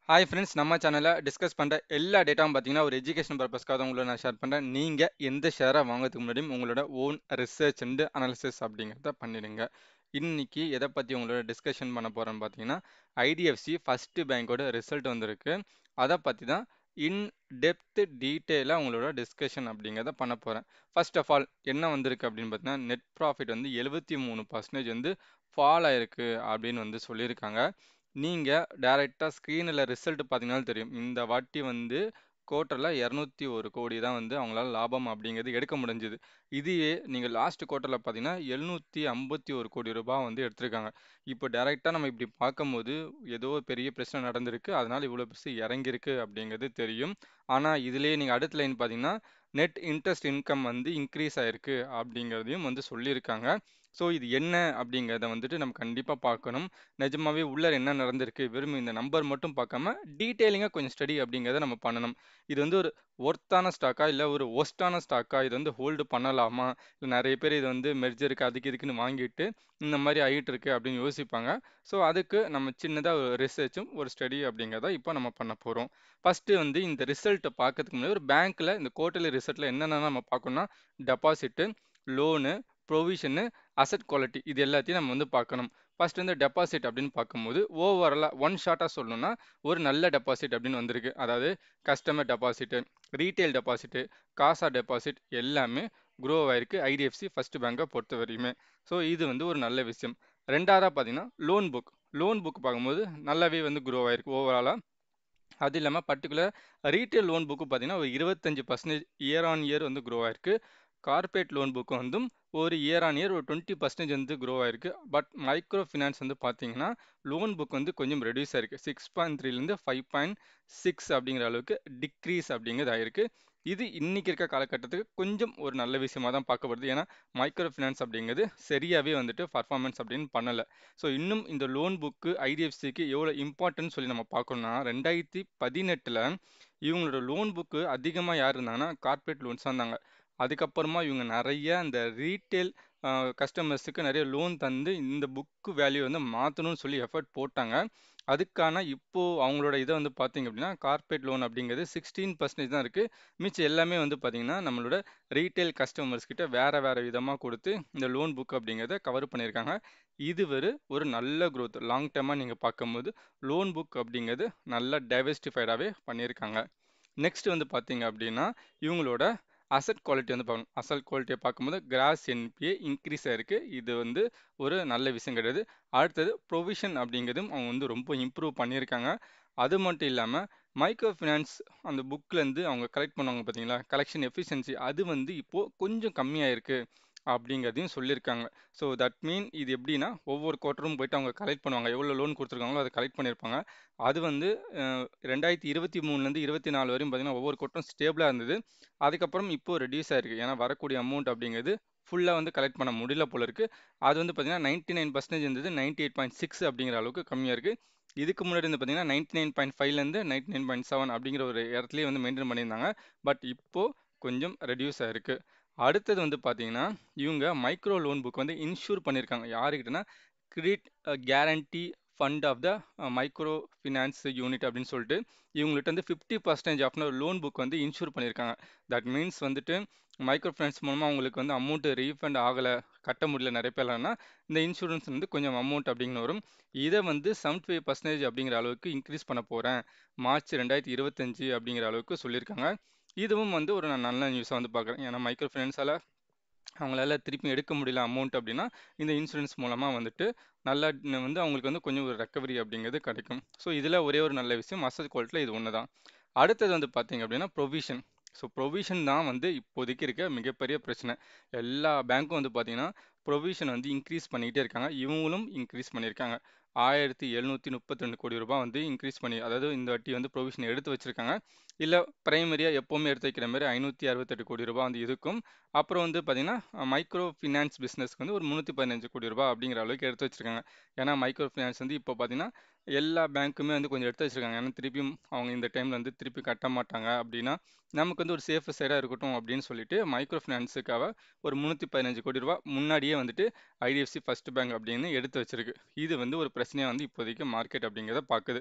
Hi friends நம்ம சேனலில் discuss பண்ணுற எல்லா டேட்டாவும் பார்த்தீங்கன்னா ஒரு எஜுகேஷன் பர்பஸ்க்காக தான் உங்களை நான் ஷேர் பண்ணுறேன் நீங்கள் எந்த ஷேரை வாங்குறதுக்கு முன்னாடியும் உங்களோட ஓன் ரிசர்ச் அண்ட் அனாலிசிஸ் அப்படிங்கிறத பண்ணிடுங்க இன்னைக்கு எதை பற்றி உங்களோட டிஸ்கஷன் பண்ண போகிறேன்னு பார்த்தீங்கன்னா ஐடிஎஃப்சி ஃபஸ்ட்டு பேங்க்கோட ரிசல்ட் வந்திருக்கு அதை பற்றி தான் இன் டெப்த் டீட்டெயிலாக உங்களோட டிஸ்கஷன் அப்படிங்கிறத பண்ண போகிறேன் ஃபர்ஸ்ட் ஆஃப் ஆல் என்ன வந்திருக்கு அப்படின்னு பார்த்தீங்கன்னா நெட் ப்ராஃபிட் வந்து எழுபத்தி மூணு பர்சன்டேஜ் வந்து ஃபால் ஆயிருக்கு அப்படின்னு வந்து சொல்லியிருக்காங்க நீங்கள் டேரெக்டாக ஸ்க்ரீனில் ரிசல்ட் பார்த்தீங்கன்னாலும் தெரியும் இந்த வாட்டி வந்து குவார்ட்டரில் இரநூத்தி ஒரு கோடி தான் வந்து அவங்களால லாபம் அப்படிங்கிறது எடுக்க முடிஞ்சுது இதுவே நீங்கள் லாஸ்ட் குவார்ட்டரில் பார்த்தீங்கன்னா எழுநூற்றி ஐம்பத்தி ஒரு கோடி ரூபாய் வந்து எடுத்திருக்காங்க இப்போ டேரெக்டாக நம்ம இப்படி பார்க்கும்போது ஏதோ பெரிய பிரச்சனை நடந்திருக்கு அதனால் இவ்வளோ பெருசு இறங்கியிருக்கு அப்படிங்கிறது தெரியும் ஆனால் இதுலேயே நீங்கள் அடுத்த லைன் பார்த்தீங்கன்னா நெட் இன்ட்ரெஸ்ட் இன்கம் வந்து இன்க்ரீஸ் ஆயிருக்கு அப்படிங்கிறதையும் வந்து சொல்லியிருக்காங்க ஸோ இது என்ன அப்படிங்கிறத வந்துட்டு நம்ம கண்டிப்பாக பார்க்கணும் நிஜமாவே உள்ள என்ன நடந்திருக்கு வெறும் இந்த நம்பர் மட்டும் பார்க்காம டீட்டெயிலிங்காக கொஞ்சம் ஸ்டடி அப்படிங்கிறத நம்ம பண்ணணும் இது வந்து ஒரு ஒர்த்தான ஸ்டாக்கா இல்லை ஒரு ஒஸ்டான ஸ்டாக்கா இது வந்து ஹோல்டு பண்ணலாமா இல்லை நிறைய பேர் இது வந்து மெர்ஜருக்கு அதுக்கு இதுக்குன்னு வாங்கிட்டு இந்த மாதிரி ஆகிட்டு இருக்கு அப்படின்னு யோசிப்பாங்க ஸோ அதுக்கு நம்ம சின்னதாக ஒரு ரிசர்ச்சும் ஒரு ஸ்டடி அப்படிங்கிறத இப்போ நம்ம பண்ண போகிறோம் ஃபஸ்ட்டு வந்து இந்த ரிசல்ட்டை பார்க்கறதுக்கு முன்னாடி ஒரு பேங்க்கில் இந்த குவார்ட்டர்லி ரிசல்ட்டில் என்னென்ன நம்ம பார்க்கணும்னா deposit loan provision asset quality இது எல்லாத்தையும் நம்ம வந்து பார்க்கணும் ஃபர்ஸ்ட் வந்து டெபாசிட் அப்படின்னு பார்க்கும்போது ஓவராலாக ஒன் ஷார்ட்டாக சொல்லணும்னா ஒரு நல்ல டெபாசிட் அப்படின்னு வந்திருக்கு அதாவது customer deposit retail deposit CASA deposit எல்லாமே க்ரோ ஆயிருக்கு ஐடிஎஃப்சி ஃபர்ஸ்ட் பேங்கை பொறுத்த வரையுமே ஸோ இது வந்து ஒரு நல்ல விஷயம் ரெண்டாவதாக பார்த்தீங்கன்னா லோன் புக் லோன் புக் பார்க்கும்போது நல்லாவே வந்து க்ரோ ஆயிருக்கு ஓவராலாக அது இல்லாமல் பர்டிகுலர் ரீட்டைல் லோன் புக்கு பார்த்தீங்கன்னா ஒரு இருபத்தஞ்சு பர்சன்டேஜ் இயர் ஆன் இயர் வந்து க்ரோ ஆயிருக்கு கார்பரேட் லோன் புக்கு வந்து ஒரு இயர் ஆன் இயர் ஒரு டுவெண்ட்டி பர்சன்டேஜ் வந்து க்ரோ ஆயிருக்கு பட் மைக்ரோ ஃபினான்ஸ் வந்து பார்த்தீங்கன்னா லோன் புக் வந்து கொஞ்சம் ரெடியூஸ் ஆயிருக்கு சிக்ஸ் பாயிண்ட் த்ரீலேருந்து ஃபைவ் பாயிண்ட் சிக்ஸ் அப்படிங்கிற அளவுக்கு டிக்ரீஸ் அப்படிங்கிறது ஆயிருக்கு இது இன்னைக்கு இருக்க காலகட்டத்துக்கு கொஞ்சம் ஒரு நல்ல விஷயமா தான் பார்க்கப்படுது ஏன்னா மைக்ரோ ஃபினான்ஸ் அப்படிங்கிறது சரியாகவே வந்துட்டு பர்ஃபார்மன்ஸ் அப்படின்னு பண்ணலை ஸோ இன்னும் இந்த லோன் புக்கு ஐடிஎஃப்சிக்கு எவ்வளோ இம்பார்ட்டன்ட் சொல்லி நம்ம பார்க்கணும்னா ரெண்டாயிரத்தி பதினெட்டில் இவங்களோட லோன் புக்கு அதிகமாக யார் இருந்தாங்கன்னா கார்பரேட் லோன்ஸ் இருந்தாங்க அதுக்கப்புறமா இவங்க நிறைய அந்த ரீட்டைல் கஸ்டமர்ஸுக்கு நிறைய லோன் தந்து இந்த புக்கு வேல்யூ வந்து மாற்றணும்னு சொல்லி எஃபர்ட் போட்டாங்க அதுக்கான இப்போது அவங்களோட இதை வந்து பார்த்தீங்க அப்படின்னா கார்பரேட் லோன் அப்படிங்கிறது சிக்ஸ்டீன் பர்சன்டேஜ் தான் இருக்குது மிச்சம் எல்லாமே வந்து பார்த்தீங்கன்னா நம்மளோட ரீட்டைல் கஸ்டமர்ஸ் கிட்ட வேறு வேறு விதமாக கொடுத்து இந்த லோன் புக் அப்படிங்கிறத கவர் பண்ணியிருக்காங்க இது ஒரு ஒரு நல்ல க்ரோத் லாங் டேர்மாக நீங்கள் பார்க்கும்போது லோன் புக் அப்படிங்கிறது நல்ல டைவர்சிஃபைடாகவே பண்ணியிருக்காங்க நெக்ஸ்ட் வந்து பார்த்தீங்க அப்படின்னா இவங்களோட அசட் குவாலிட்டி வந்து பார்க்கணும் அசட் குவாலிட்டியை பார்க்கும்போது கிராஸ் என்பிஏ இன்க்ரீஸ் ஆயிருக்கு இது வந்து ஒரு நல்ல விஷயம் கிடையாது அடுத்தது ப்ரொவிஷன் அப்படிங்கிறதும் அவங்க வந்து ரொம்ப இம்ப்ரூவ் பண்ணியிருக்காங்க அது மட்டும் இல்லாமல் மைக்ரோ ஃபினான்ஸ் அந்த புக்லேருந்து அவங்க கலெக்ட் பண்ணுவாங்க பார்த்தீங்களா கலெக்ஷன் எஃபிஷியன்சி அது வந்து இப்போது கொஞ்சம் கம்மியாக இருக்குது அப்படிங்கிறதையும் சொல்லியிருக்காங்க ஸோ தட் மீன் இது எப்படின்னா ஒவ்வொரு குவார்ட்டரும் போயிட்டு அவங்க கலெக்ட் பண்ணுவாங்க எவ்வளோ லோன் கொடுத்துருக்காங்களோ அதை கலெக்ட் பண்ணியிருப்பாங்க அது வந்து ரெண்டாயிரத்தி இருபத்தி மூணுலேருந்து இருபத்தி நாலு வரையும் பார்த்தீங்கன்னா ஒவ்வொரு குவார்ட்டரும் ஸ்டேபிளாக இருந்தது அதுக்கப்புறம் இப்போது ரெடியூஸ் ஆயிருக்கு ஏன்னா வரக்கூடிய அமௌண்ட் அப்படிங்கிறது ஃபுல்லாக வந்து கலெக்ட் பண்ண முடியல போல இருக்குது அது வந்து பார்த்தீங்கன்னா நைன்ட்டி நைன் பர்சன்டேஜ் இருந்தது நைன்ட்டி எயிட் பாயிண்ட் சிக்ஸ் அப்படிங்கிற அளவுக்கு கம்மியாக இருக்குது இதுக்கு முன்னாடி வந்து பார்த்தீங்கன்னா நைன்ட்டி நைன் பாயிண்ட் ஃபைவ்லேருந்து நைன்ட்டி நைன் பாயிண்ட் செவன் அப்படிங்கிற ஒரு இடத்துலேயே வந்து மெயின்டைன் பண்ணியிருந்தாங்க பட் இப்போது கொஞ்சம் ரெடியூஸ் ஆயிருக்கு அடுத்தது வந்து பார்த்தீங்கன்னா இவங்க மைக்ரோ லோன் புக் வந்து இன்ஷூர் பண்ணியிருக்காங்க யாருக்கிட்டனா credit guarantee fund of the micro finance unit அப்படின்னு சொல்லிட்டு இவங்கள்ட்ட வந்து fifty percentage of loan book வந்து இன்ஷூர் பண்ணியிருக்காங்க தட் மீன்ஸ் வந்துட்டு மைக்ரோ ஃபினான்ஸ் மூலமாக அவங்களுக்கு வந்து அமௌண்ட்டு ரீஃபண்ட் ஆகலை கட்ட முடியல நிறைய பேர்லன்னா இந்த இன்சூரன்ஸ் வந்து கொஞ்சம் அமௌண்ட் அப்படின்னு வரும் இதை வந்து செவன்டி ஃபைவ் பர்சன்டேஜ் அப்படிங்கிற அளவுக்கு இன்க்ரீஸ் பண்ண போகிறேன் மார்ச் ரெண்டாயிரத்தி இருபத்தஞ்சு அப்படிங்கிற அளவுக்கு சொல்லியிருக்காங்க இதுவும் வந்து ஒரு நான் நல்ல நியூஸாக வந்து பார்க்குறேன் ஏன்னா மைக்ரோ ஃபினான்ஸால் அவங்களால திருப்பி எடுக்க முடியல அமௌண்ட் அப்படின்னா இந்த இன்சூரன்ஸ் மூலமாக வந்துட்டு நல்லா வந்து அவங்களுக்கு வந்து கொஞ்சம் ஒரு ரெக்கவரி அப்படிங்கிறது கிடைக்கும் ஸோ இதில் ஒரே ஒரு நல்ல விஷயம் அசட் குவாலிட்டியில் இது ஒன்று தான் அடுத்தது வந்து பார்த்தீங்க அப்படின்னா ப்ரொவிஷன் ஸோ ப்ரொவிஷன் தான் வந்து இப்போதைக்கு இருக்க மிகப்பெரிய பிரச்சனை எல்லா பேங்க்கும் வந்து பார்த்தீங்கன்னா ப்ரொவிஷன் வந்து இன்க்ரீஸ் பண்ணிக்கிட்டே இருக்காங்க இவங்களும் இன்க்ரீஸ் பண்ணியிருக்காங்க ஆயிரத்தி எழுநூற்றி முப்பத்தி ரெண்டு கோடி ரூபாய் வந்து இன்க்ரீஸ் பண்ணி அதாவது இந்த வட்டி வந்து ப்ரொவிஷன் எடுத்து வச்சிருக்காங்க இல்லை ப்ரைமரியாக எப்போவுமே எடுத்து வைக்கிற மாதிரி ஐநூற்றி அறுபத்தெட்டு கோடி ரூபாய் வந்து இருக்கும் அப்புறம் வந்து பார்த்தீங்கன்னா மைக்ரோ ஃபினான்ஸ் பிஸ்னஸ்க்கு வந்து ஒரு முந்நூற்றி பதினஞ்சு கோடி ரூபாய் அப்படிங்கிற அளவுக்கு எடுத்து வச்சிருக்காங்க ஏன்னா மைக்ரோ ஃபினான்ஸ் வந்து இப்போ பார்த்தீங்கன்னா எல்லா பேங்க்குமே வந்து கொஞ்சம் எடுத்து வச்சிருக்காங்க ஏன்னா திருப்பியும் அவங்க இந்த டைமில் வந்து திருப்பி கட்ட மாட்டாங்க அப்படின்னா நமக்கு வந்து ஒரு சேஃப் சைடாக இருக்கட்டும் அப்படின்னு சொல்லிட்டு மைக்ரோ ஃபினான்ஸுக்காக ஒரு முந்நூற்றி பதினஞ்சு கோடி ரூபா முன்னாடியே வந்துட்டு ஐடிஎஃப்சி ஃபர்ஸ்ட் பேங்க் அப்படின்னு எடுத்து வச்சிருக்கு இது வந்து ஒரு பிரச்சனையாக வந்து இப்போதைக்கு மார்க்கெட் அப்படிங்கிறத பார்க்குது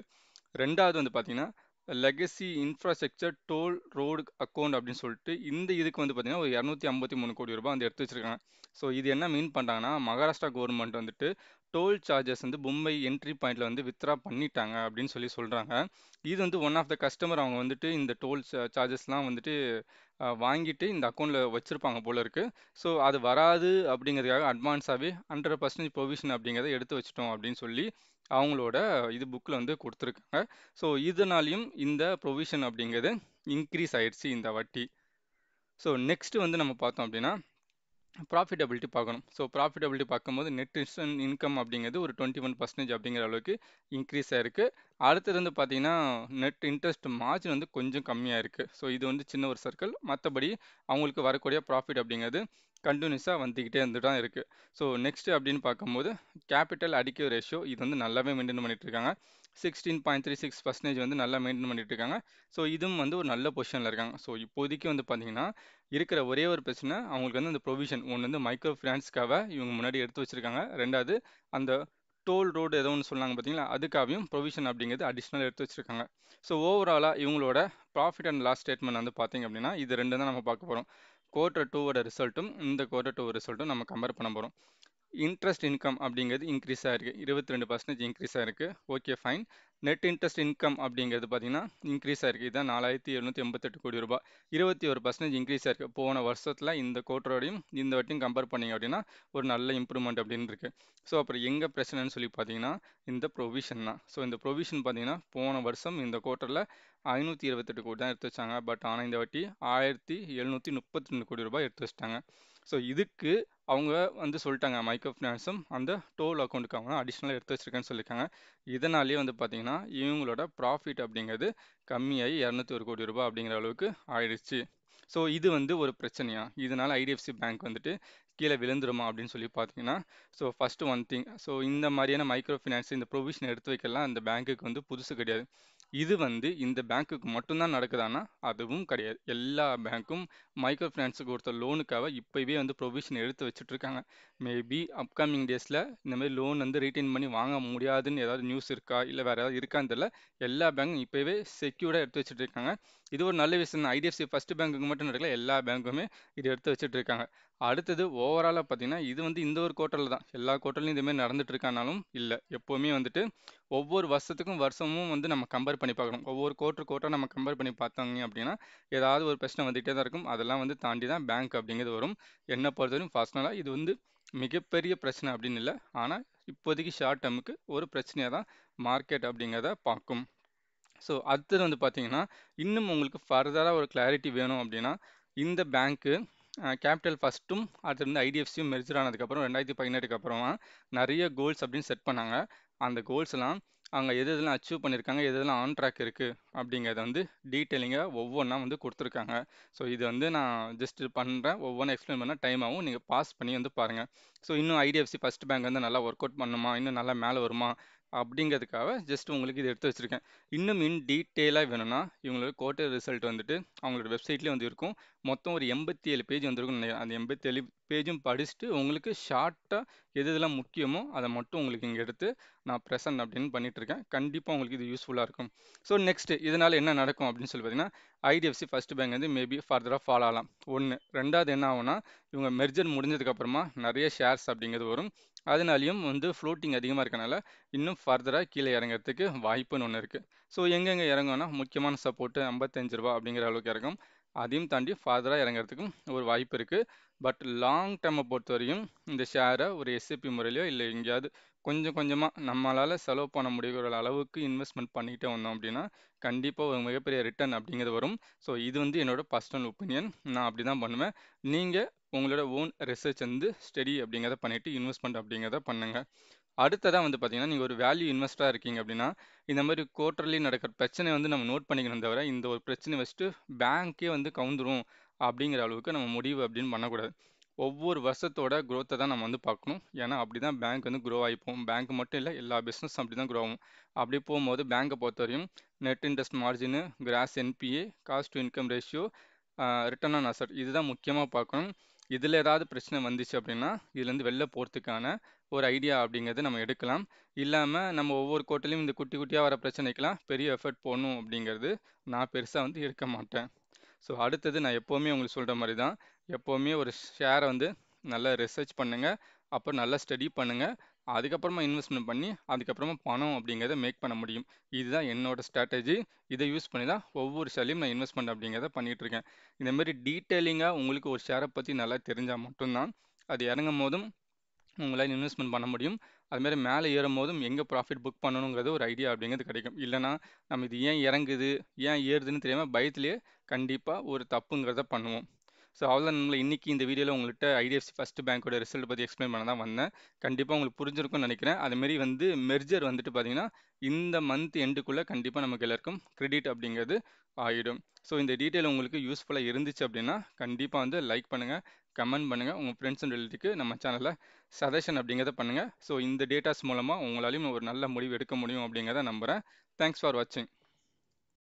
ரெண்டாவது வந்து பார்த்தீங்கன்னா legacy infrastructure toll road account அப்படின்னு சொல்லிட்டு இந்த இதுக்கு வந்து பார்த்தீங்கன்னா ஒரு இரநூத்தி ஐம்பத்தி மூணு கோடி ரூபாய் வந்து எடுத்து வச்சிருக்காங்க ஸோ இது என்ன மீன் பண்ணுறாங்கன்னா மகாராஷ்டிரா கவர்மெண்ட் வந்துட்டு டோல் சார்ஜஸ் வந்து மும்பை என்ட்ரி பாயிண்ட்ல வந்து வித்ரா பண்ணிட்டாங்க அப்படின்னு சொல்லி சொல்கிறாங்க இது வந்து ஒன் ஆஃப் த கஸ்டமர் அவங்க வந்துட்டு இந்த டோல் சார்ஜஸ்லாம் வந்துட்டு வாங்கிட்டு இந்த அக்கௌண்ட்டில் வச்சுருப்பாங்க போல இருக்கு ஸோ அது வராது அப்படிங்கிறதுக்காக அட்வான்ஸாகவே ஹண்ட்ரட் பர்சன்டேஜ் ப்ரொவிஷன் அப்படிங்கிறத எடுத்து வச்சிட்டோம் அப்படின்னு சொல்லி அவங்களோட இது புக்கில் வந்து கொடுத்துருக்காங்க ஸோ இதனாலையும் இந்த ப்ரொவிஷன் அப்படிங்கிறது இன்க்ரீஸ் ஆயிடுச்சு இந்த வட்டி ஸோ நெக்ஸ்ட் வந்து நம்ம பார்த்தோம் அப்படின்னா ப்ராஃபிட்டபிலிட்டி பார்க்கணும் ஸோ ப்ராஃபிட்டபிலிட்டி பார்க்கும்போது நெட் இன்கம் அப்படிங்கிறது ஒரு டுவெண்ட்டி ஒன் பர்சன்டேஜ் அப்படிங்கிற அளவுக்கு இன்க்ரீஸ் ஆயிருக்கு அடுத்தது வந்து பார்த்தீங்கன்னா நெட் இன்ட்ரெஸ்ட் மார்ஜின் வந்து கொஞ்சம் கம்மியாக இருக்குது ஸோ இது வந்து சின்ன ஒரு சர்க்கிள் மற்றபடி அவங்களுக்கு வரக்கூடிய ப்ராஃபிட் அப்படிங்கிறது கண்டினியூஸாக வந்துக்கிட்டே இருந்துட்டு தான் இருக்குது ஸோ நெக்ஸ்ட் அப்படின்னு பார்க்கும்போது கேபிட்டல் அடிக்க ரேஷியோ இது வந்து நல்லாவே மெயின்டைன் பண்ணிட்டு இருக்காங்க sixteen point three six percentage வந்து நல்லா மெயின்டைன் பண்ணிட்டு இருக்காங்க ஸோ இதுவும் வந்து ஒரு நல்ல பொசிஷனில் இருக்காங்க ஸோ இப்போதைக்கு வந்து பார்த்தீங்கன்னா இருக்கிற ஒரே ஒரு பிரச்சனை அவங்களுக்கு வந்து அந்த ப்ரொவிஷன் ஒன்று வந்து மைக்ரோ ஃபினான்ஸ்க்காக இவங்க முன்னாடி எடுத்து வச்சிருக்காங்க ரெண்டாவது அந்த டோல் ரோடு ஏதோ ஒன்று சொன்னாங்க பார்த்தீங்களா அதுக்காகவும் ப்ரொவிஷன் அப்படிங்கிறது அடிஷ்னல் எடுத்து வச்சிருக்காங்க ஸோ ஓவராலாக இவங்களோட ப்ராஃபிட் அண்ட் லாஸ் ஸ்டேட்மெண்ட் வந்து பார்த்தீங்க அப்படின்னா இது ரெண்டு தான் நம்ம பார்க்க போகிறோம் குவார்டர் டூவோட ரிசல்ட்டும் இந்த குவார்டர் டூ ரிசல்ட்டும் நம்ம கம்பேர் பண்ண போகிறோம் இன்ட்ரெஸ்ட் இன்கம் அப்படிங்கிறது இன்க்ரீஸ் ஆயிருக்கு இருபத்தி ரெண்டு பர்சன்டேஜ் இன்க்ரீஸ் ஆயிருக்கு okay fine net interest income அப்படிங்கிறது பார்த்தீங்கன்னா இன்க்ரீஸ் ஆயிருக்கு இதான் நாலாயிரத்தி எழுநூற்றி எண்பத்தெட்டு கோடி ரூபாய் இருபத்தி ஒரு பர்சன்டேஜ் இன்க்ரீஸ் ஆயிருக்கு போன வருஷத்தில் இந்த கோட்டரோடையும் இந்த வட்டியும் கம்பேர் பண்ணிங்க அப்படின்னா ஒரு நல்ல இம்ப்ரூவ்மெண்ட் அப்படின்னு இருக்கு ஸோ அப்புறம் எங்கே பிரச்சனைன்னு சொல்லி பார்த்தீங்கன்னா இந்த ப்ரொவிஷன் தான் ஸோ இந்த ப்ரொவிஷன் பார்த்தீங்கன்னா போன வருஷம் இந்த கோட்டரில் ஐநூற்றி இருபத்தெட்டு கோடி தான் எடுத்து வச்சாங்க பட் ஆனால் இந்த வாட்டி ஆயிரத்தி எழுநூற்றி முப்பத்தி ரெண்டு கோடி ரூபாய் எடுத்து வச்சிட்டாங்க ஸோ இதுக்கு அவங்க வந்து சொல்லிட்டாங்க மைக்ரோ ஃபினான்ஸும் அந்த டோல் அக்கௌண்ட்டுக்கு அவங்க அடிஷ்னலாக எடுத்து வச்சிருக்கேன்னு சொல்லியிருக்காங்க இதனாலேயே வந்து பார்த்தீங்கன்னா இவங்களோட ப்ராஃபிட் அப்படிங்கிறது கம்மியாகி இரநூத்தி ஒரு கோடி ரூபாய் அப்படிங்கிற அளவுக்கு ஆயிடுச்சு ஸோ இது வந்து ஒரு பிரச்சனையா இதனால ஐடிஎஃப்சி பேங்க் வந்துட்டு கீழே விழுந்துருமா அப்படின்னு சொல்லி பார்த்தீங்கன்னா so first one thing so இந்த மாதிரியான மைக்ரோ ஃபினான்ஸ் இந்த ப்ரொவிஷன் எடுத்து வைக்கலாம் அந்த பேங்க்குக்கு வந்து புதுசு கிடையாது இது வந்து இந்த பேங்க்குக்கு மட்டும்தான் நடக்குதானா அதுவும் கிடையாது எல்லா பேங்க்கும் மைக்ரோ ஃபினான்ஸுக்கு கொடுத்த லோனுக்காக இப்போவே வந்து ப்ரொவிஷன் எடுத்து வச்சுட்டு இருக்காங்க மேபி அப்கமிங் டேஸில் இந்த மாதிரி லோன் வந்து ரீட்டைன் பண்ணி வாங்க முடியாதுன்னு ஏதாவது நியூஸ் இருக்கா இல்லை வேறு ஏதாவது இருக்கான்னு தெரியல எல்லா பேங்க்கும் இப்போவே செக்யூர்டாக எடுத்து வச்சுட்டு இருக்காங்க இது ஒரு நல்ல விஷயம் தான் ஐடிஎஃப்சி ஃபஸ்ட் பேங்க்குக்கு மட்டும் நடக்கல எல்லா பேங்க்குமே இது எடுத்து வச்சுட்டு இருக்காங்க அடுத்தது ஓவராலாக பார்த்தீங்கன்னா இது வந்து இந்த ஒரு கோட்டரில் தான் எல்லா கோட்டர்லையும் இதுமாரி நடந்துட்டு இருக்கானாலும் இல்லை எப்போவுமே வந்துட்டு ஒவ்வொரு வருஷத்துக்கும் வருஷமும் வந்து நம்ம கம்பேர் பண்ணி பார்க்கணும் ஒவ்வொரு கோட்டர் கோட்டர் நம்ம கம்பேர் பண்ணி பார்த்தாங்க அப்படின்னா ஏதாவது ஒரு பிரச்சனை வந்துகிட்டே தான் இருக்கும் அதெல்லாம் வந்து தாண்டி தான் பேங்க் அப்படிங்கிறது வரும் என்ன பொறுத்தவரைக்கும் பர்சனலாக இது வந்து மிகப்பெரிய பிரச்சனை அப்படின்னு இல்லை ஆனால் இப்போதைக்கு ஷார்ட் டேர்முக்கு ஒரு பிரச்சனையாக தான் மார்க்கெட் அப்படிங்கிறத பார்க்கும் ஸோ அடுத்தது வந்து பார்த்தீங்கன்னா இன்னும் உங்களுக்கு ஃபர்தராக ஒரு கிளாரிட்டி வேணும் அப்படின்னா இந்த பேங்க்கு கேபிட்டல் ஃபஸ்ட்டும் அடுத்து வந்து ஐடிஎஃப்சியும் மெர்ஜர் ஆனதுக்கப்புறம் ரெண்டாயிரத்தி பதினெட்டுக்கு அப்புறமா நிறைய கோல்ஸ் அப்படின்னு செட் பண்ணாங்க அந்த கோல்ஸ் எல்லாம் அவங்க எது எதெல்லாம் அச்சீவ் பண்ணியிருக்காங்க எது எதெல்லாம் ஆன் ட்ராக் இருக்குது அப்படிங்கிறத வந்து டீட்டெயிலிங்காக ஒவ்வொன்றா வந்து கொடுத்துருக்காங்க ஸோ இது வந்து நான் ஜஸ்ட் பண்ணுறேன் ஒவ்வொன்றும் எக்ஸ்பிளைன் பண்ண டைம் ஆகும் நீங்கள் பாஸ் பண்ணி வந்து பாருங்கள் ஸோ இன்னும் ஐடிஎஃப்சி ஃபஸ்ட் பேங்க் வந்து நல்லா ஒர்க் அவுட் பண்ணுமா இன்னும் நல்லா மேலே வருமா அப்படிங்கிறதுக்காக ஜஸ்ட் உங்களுக்கு இது எடுத்து வச்சுருக்கேன் இன்னும் இன் டீட்டெயிலாக வேணும்னா இவங்களோட குவார்டர் ரிசல்ட் வந்துட்டு அவங்களோட வெப்சைட்லேயே வந்து இருக்கும் மொத்தம் ஒரு எண்பத்தி ஏழு பேஜ் வந்துருக்கும் நினைக்கிறேன். அந்த எண்பத்தி ஏழு பேஜும் படிச்சுட்டு உங்களுக்கு ஷார்ட்டாக எது எதெல்லாம் முக்கியமோ அதை மட்டும் உங்களுக்கு இங்கே எடுத்து நான் ப்ரெசன்ட் அப்படின்னு பண்ணிட்டு இருக்கேன் கண்டிப்பாக உங்களுக்கு இது யூஸ்ஃபுல்லாக இருக்கும் ஸோ நெக்ஸ்ட் இதனால் என்ன நடக்கும் அப்படின்னு சொல்லி பார்த்தீங்கன்னா ஐடிஎஃப்சி ஃபர்ஸ்ட் பேங்க் வந்து மேபி ஃபர்தராக ஃபாலோ ஆகலாம் ஒன்று ரெண்டாவது என்ன ஆகும்னா இவங்க மெர்ஜர் முடிஞ்சதுக்கப்புறமா நிறைய ஷேர்ஸ் அப்படிங்கிறது வரும் அதனாலையும் வந்து ஃப்ளோட்டிங் அதிகமாக இருக்கனால இன்னும் ஃபர்தராக கீழே இறங்குறதுக்கு வாய்ப்புன்னு ஒன்று இருக்குது ஸோ எங்கெங்கே இறங்கும்னா முக்கியமான சப்போர்ட்டு ஐம்பத்தஞ்சு ரூபா அப்படிங்கிற அளவுக்கு இறங்கும் அதையும் தாண்டி ஃபர்தராக இறங்குறதுக்கும் ஒரு வாய்ப்பு இருக்குது பட் லாங் டேர்மை பொறுத்த வரையும் இந்த ஷேரை ஒரு எஸ்ஐபி முறையிலையோ இல்லை எங்கேயாவது கொஞ்சம் கொஞ்சமாக நம்மளால் செலவு பண்ண முடிகிற அளவுக்கு இன்வெஸ்ட்மெண்ட் பண்ணிக்கிட்டே வந்தோம் அப்படின்னா கண்டிப்பாக ஒரு மிகப்பெரிய ரிட்டர்ன் அப்படிங்கிறது வரும் ஸோ இது வந்து என்னோட பர்சனல் ஒப்பீனியன் நான் அப்படி தான் பண்ணுவேன் நீங்கள் உங்களோட ஓன் ரிசர்ச் வந்து ஸ்டடி அப்படிங்கிறத பண்ணிவிட்டு இன்வெஸ்ட்மெண்ட் அப்படிங்கிறத பண்ணுங்கள் அடுத்ததாக வந்து பார்த்தீங்கன்னா நீங்கள் ஒரு வேல்யூ இன்வெஸ்டராக இருக்கீங்க அப்படின்னா இந்த மாதிரி குவார்டர்லி நடக்கிற பிரச்சனை வந்து நம்ம நோட் பண்ணிக்கணும் தவிர இந்த ஒரு பிரச்சனை வச்சுட்டு பேங்க்கே வந்து கவுந்துரும் அப்படிங்கிற அளவுக்கு நம்ம முடிவு அப்படின்னு பண்ணக்கூடாது ஒவ்வொரு வருஷத்தோட growth-அ தான் நம்ம வந்து பார்க்கணும் ஏன்னா அப்படி தான் பேங்க் வந்து க்ரோ ஆகிப்போம் பேங்க் மட்டும் இல்லை எல்லா பிஸ்னஸும் அப்படி தான் க்ரோ ஆகும் அப்படி போகும்போது பேங்க்கை பொறுத்தவரையும் net interest margin gross NPA cost to income ratio return on asset இதுதான் முக்கியமாக பார்க்கணும் இதில் ஏதாவது பிரச்சனை வந்துச்சு அப்படின்னா இதுலேருந்து வெளில போகிறதுக்கான ஒரு ஐடியா அப்படிங்கிறத நம்ம எடுக்கலாம் இல்லாமல் நம்ம ஒவ்வொரு கோட்டிலையும் இந்த குட்டி குட்டியாக வர பிரச்சனைக்கெல்லாம் பெரிய எஃபர்ட் போடணும் அப்படிங்கிறது நான் பெருசாக வந்து இருக்க மாட்டேன் ஸோ அடுத்தது நான் எப்போவுமே உங்களுக்கு சொல்கிற மாதிரி தான் எப்போவுமே ஒரு ஷேரை வந்து நல்லா ரிசர்ச் பண்ணுங்கள் அப்புறம் நல்லா ஸ்டடி பண்ணுங்கள் அதுக்கப்புறமா இன்வெஸ்ட்மெண்ட் பண்ணி அதுக்கப்புறமா பணம் அப்படிங்கிறத மேக் பண்ண முடியும் இதுதான் என்னோட ஸ்ட்ராட்டஜி இதை யூஸ் பண்ணி தான் ஒவ்வொரு ஷேர்லையும் நான் இன்வெஸ்ட்மெண்ட் அப்படிங்கிறத பண்ணிட்டு இருக்கேன் இந்த மாதிரி டீட்டெயிலிங்காக உங்களுக்கு ஒரு ஷேரை பற்றி நல்லா தெரிஞ்சால் மட்டும்தான் அது இறங்கும் போதும் உங்களால் இன்வெஸ்ட்மெண்ட் பண்ண முடியும் அதுமாரி மேலே ஏறும் போதும் எங்கே ப்ராஃபிட் புக் பண்ணணுங்கிறது ஒரு ஐடியா அப்படிங்கிறது கிடைக்கும் இல்லைனா நம்ம இது ஏன் இறங்குது ஏன் ஏறுதுன்னு தெரியாமல் பயத்துலேயே கண்டிப்பாக ஒரு தப்புங்கிறத பண்ணுவோம் ஸோ அவ்வளோ நம்மளை இன்றைக்கி இந்த வீடியோவில் உங்கள்கிட்ட ஐடிஎஃப்சி ஃபஸ்ட் பேங்க்கோட ரிசல்ட் பற்றி எக்ஸ்பிளைன் பண்ண தான் வந்தேன் கண்டிப்பாக உங்களுக்கு புரிஞ்சிருக்கும்னு நினைக்கிறேன் அதுமாரி வந்து மெர்ஜர் வந்துட்டு பார்த்தீங்கன்னா இந்த மந்த் எண்டுக்குள்ளே கண்டிப்பாக நமக்கு எல்லாருக்கும் கிரெடிட் அப்படிங்கிறது ஆகிடும் ஸோ இந்த டீட்டெயில் உங்களுக்கு யூஸ்ஃபுல்லாக இருந்துச்சு அப்படின்னா கண்டிப்பாக வந்து லைக் பண்ணுங்கள் கமெண்ட் பண்ணுங்கள் உங்கள் ஃப்ரெண்ட்ஸ் அண்ட் ரிலேட்டிவ்க்கு நம்ம சேனலில் சஜஷன் அப்படிங்கிறத பண்ணுங்கள் ஸோ இந்த டேட்டாஸ் மூலமாக உங்களாலையும் ஒரு நல்ல முடிவு எடுக்க முடியும் அப்படிங்கிறத நம்புகிறேன் தேங்க்ஸ் ஃபார் வாட்சிங்